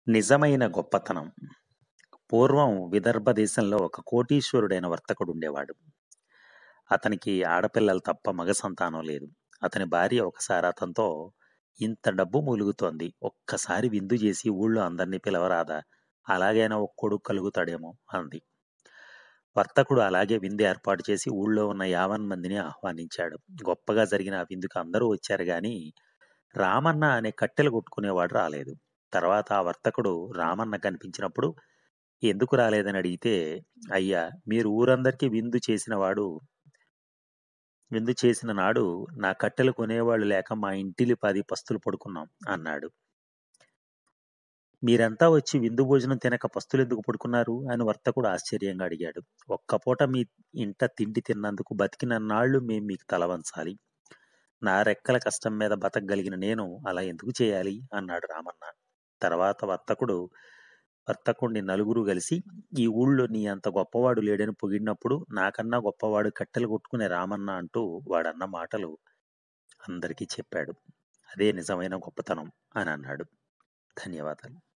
నిజమైన గొప్పతనం పూర్వం విదర్భ దేశంలో ఒక కోటీశ్వరుడైన వర్తకుడుండేవాడు. అతనికి ఆడపిల్లలు తప్ప మగ సంతానం లేదు. అతని భార్య ఒకసారి అతనితో ఇంత డబ్బు మూలుగుతోంది. ఒక్కసారి విందు చేసి ఊళ్ళో అందరినీ పిలవరాదా? అలాగైనా ఒక కొడుకు కలుగుతాడేమో అంది. వర్తకుడు అలాగే విందు ఏర్పాటు చేసి ఊళ్ళో ఉన్న యావన్మందిని ఆహ్వానించాడు. గొప్పగా జరిగిన ఆ విందుకు అందరూ వచ్చారు గాని రామన్న అనే కట్టెలు కొట్టుకునేవాడు రాలేదు. తర్వాత ఆ వర్తకుడు రామన్న కనిపించినప్పుడు ఎందుకు రాలేదని అడిగితే అయ్యా మీరు ఊరందరికీ విందు చేసినవాడు విందు చేసిన నాడు నా కట్టెలు కొనేవాళ్ళు లేక మా ఇంటిల్లిపాది పస్తులు పడుకున్నాం అన్నాడు. మీరంతా వచ్చి విందు భోజనం తినక పస్తులెందుకు పడుకున్నారు? అని వర్తకుడు ఆశ్చర్యంగా అడిగాడు. ఒక్క పూట మీ ఇంట తిండి తిన్నందుకు బతికినన్నాళ్ళు మేం మీకు తల వంచాలి. నా రెక్కల కష్టం మీద బతకగలిగిన నేను అలా ఎందుకు చేయాలి? అన్నాడు రామన్న. తర్వాత వర్తకుడు వర్తకుడిని నలుగురు కలిసి ఈ ఊళ్ళో నీ అంత గొప్పవాడు లేడని పొగిడినప్పుడు నాకన్నా గొప్పవాడు కట్టెలు కొట్టుకునే రామన్న అంటూ వాడన్న మాటలు అందరికీ చెప్పాడు. అదే నిజమైన గొప్పతనం అని అన్నాడు. ధన్యవాదాలు.